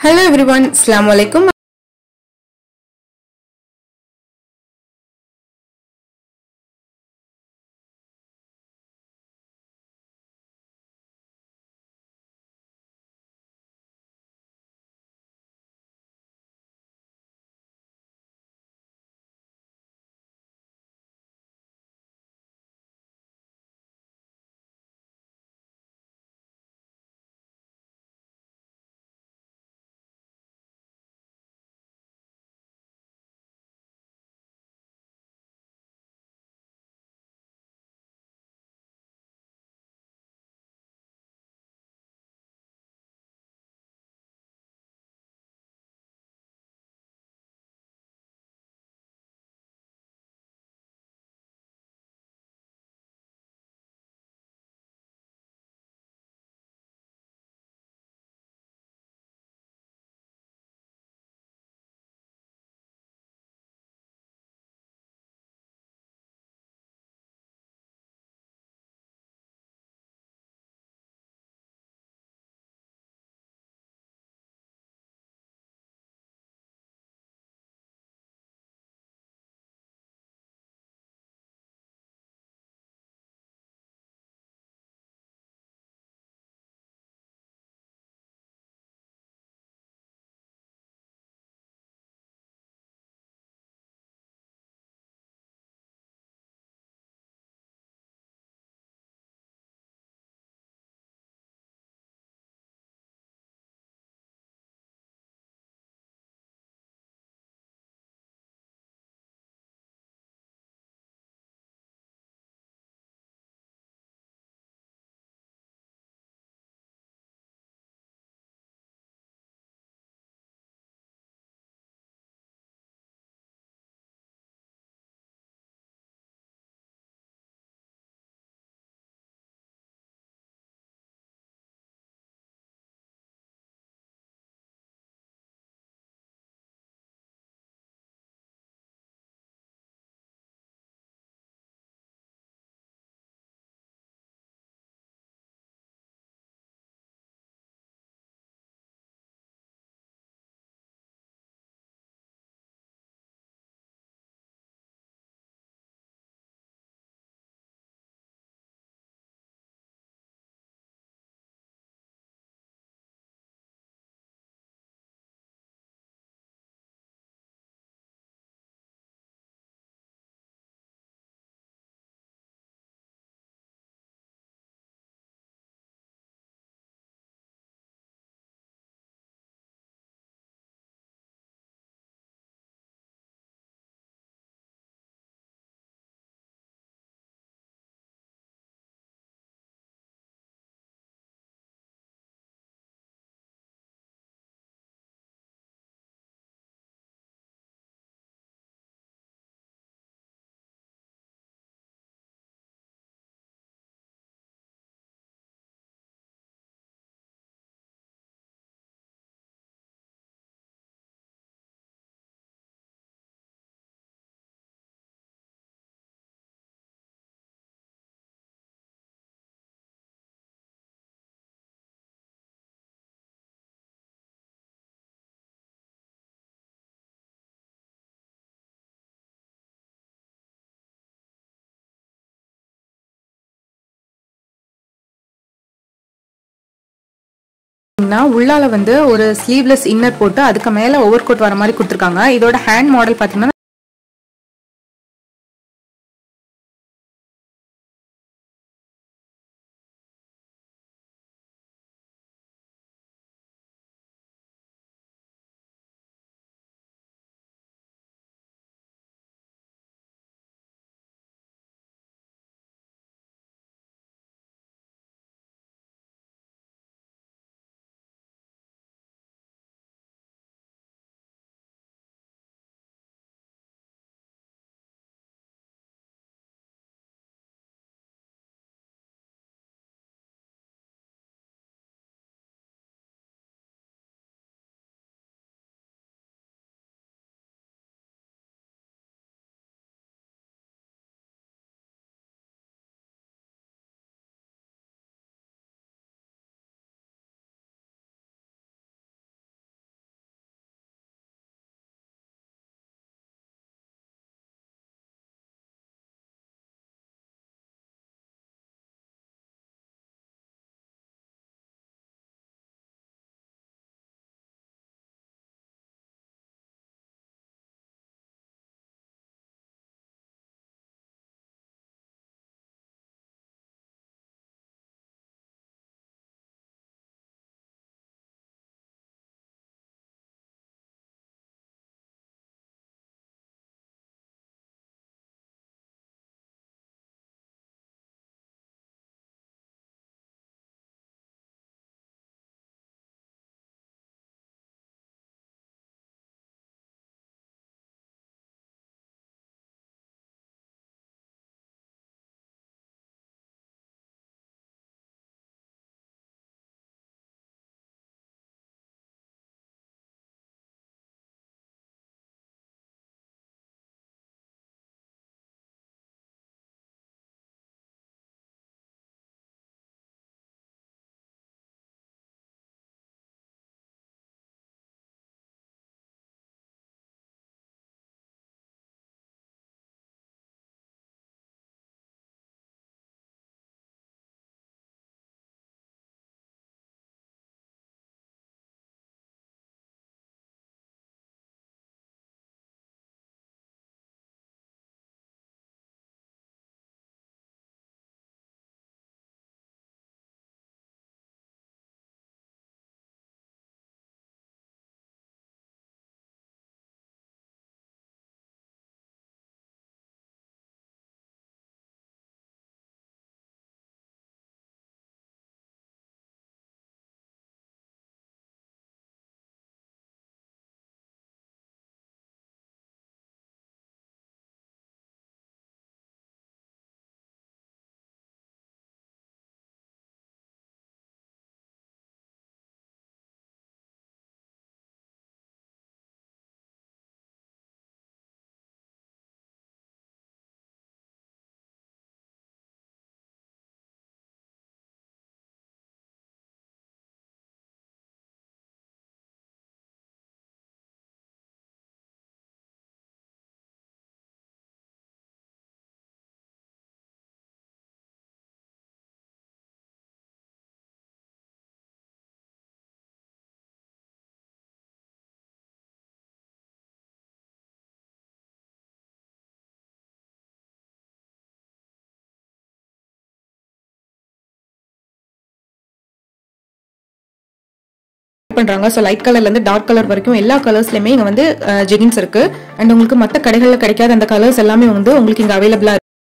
hello everyone அஸ்ஸலாமு அலைக்கும் பார்த்தீங்கன்னா உள்ளால வந்து ஒரு ஸ்லீவ்லெஸ் இன்னர் போட்டு அதுக்கு மேல ஓவர் கோட் வர மாதிரி கொடுத்துருக்காங்க இதோட ஹேண்ட் மாடல் பார்த்தீங்கன்னா பண்றாங்க ஸோ லைட் கலர்ல இருந்து டார்க் கலர் வரைக்கும் எல்லா கலர்ஸ்லயுமே இங்க வந்து ஜெகின்ஸ் இருக்கு அண்ட் உங்களுக்கு மற்ற கடைகளில் கிடைக்காத அந்த கலர்ஸ் எல்லாமே வந்து உங்களுக்கு இங்க அவைலபிளா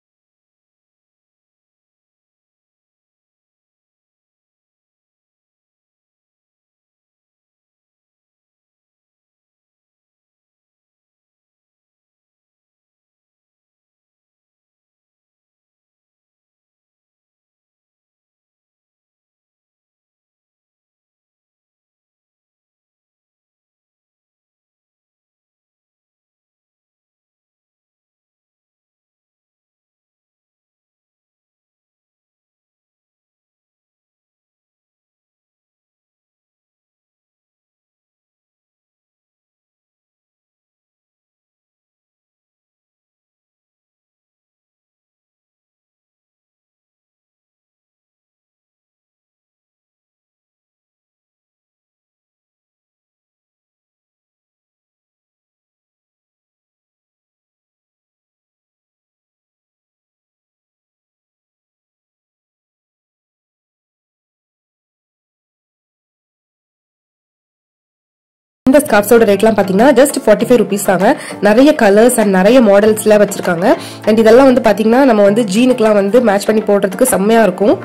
இந்த ஸ்கார்ஃப்ஸோட ரேட்லாம் பார்த்தீங்கன்னா ஜஸ்ட் ஃபார்ட்டி ஃபைவ் ருபீஸ் தாங்க நிறைய கலர்ஸ் அண்ட் நிறைய மாடல்ஸ்ல வச்சிருக்காங்க அண்ட் இதெல்லாம் வந்து பார்த்தீங்கன்னா நம்ம வந்து ஜீனுக்குலாம் வந்து மேட்ச் பண்ணி போடுறதுக்கு செம்மையா இருக்கும்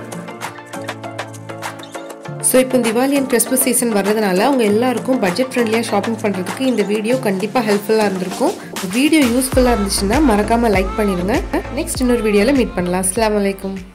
ஸோ இப்போ திவாலி அண்ட் கிறிஸ்மஸ் சீசன் வர்றதுனால அவங்க எல்லாருக்கும் பட்ஜெட் ஃப்ரெண்ட்லியாக ஷாப்பிங் பண்ணுறதுக்கு இந்த வீடியோ கண்டிப்பாக ஹெல்ப்ஃபுல்லாக இருந்திருக்கும் வீடியோ யூஸ்ஃபுல்லாக இருந்துச்சுன்னா மறக்காமல் லைக் பண்ணிடுங்க நெக்ஸ்ட் இன்னொரு வீடியோவில் மீட் பண்ணலாம் அஸ்லாம் வலைக்கும்